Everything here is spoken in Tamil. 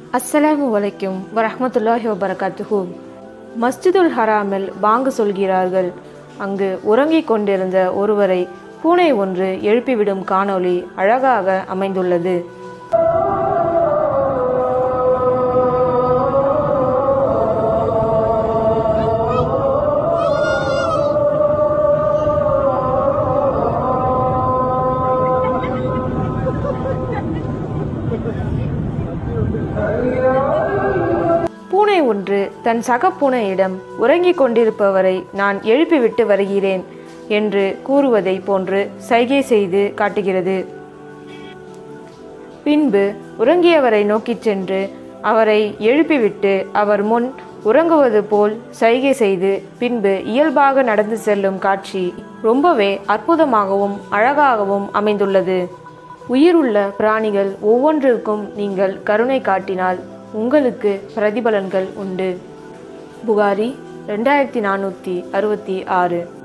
அஸ்ஸலாமு அலைக்கும் வரஹ்மத்துல்லாஹி வபரகாத்துஹு மஸ்ஜிதுல் ஹராமில் பாங்கு சொல்கிறார்கள் அங்கு உறங்கிக் கொண்டிருந்த ஒருவரை பூனை ஒன்று எழுப்பிவிடும் காணொளி அழகாக அமைந்துள்ளது பூனை ஒன்று தன் சக பூனையிடம் உறங்கிக் கொண்டிருப்பவரை நான் எழுப்பிவிட்டு வருகிறேன் என்று கூறுவதை போன்று சைகை செய்து காட்டுகிறது பின்பு உறங்கியவரை நோக்கிச் சென்று அவரை எழுப்பிவிட்டு அவர் முன் உறங்குவது போல் சைகை செய்து பின்பு இயல்பாக நடந்து செல்லும் காட்சி ரொம்பவே அற்புதமாகவும் அழகாகவும் அமைந்துள்ளது உயிருள்ள பிராணிகள் ஒவ்வொன்றிற்கும் நீங்கள் கருணை காட்டினால் உங்களுக்கு பிரதிபலன்கள் உண்டு புகாரி ரெண்டாயிரத்தி நானூற்றி அறுபத்தி ஆறு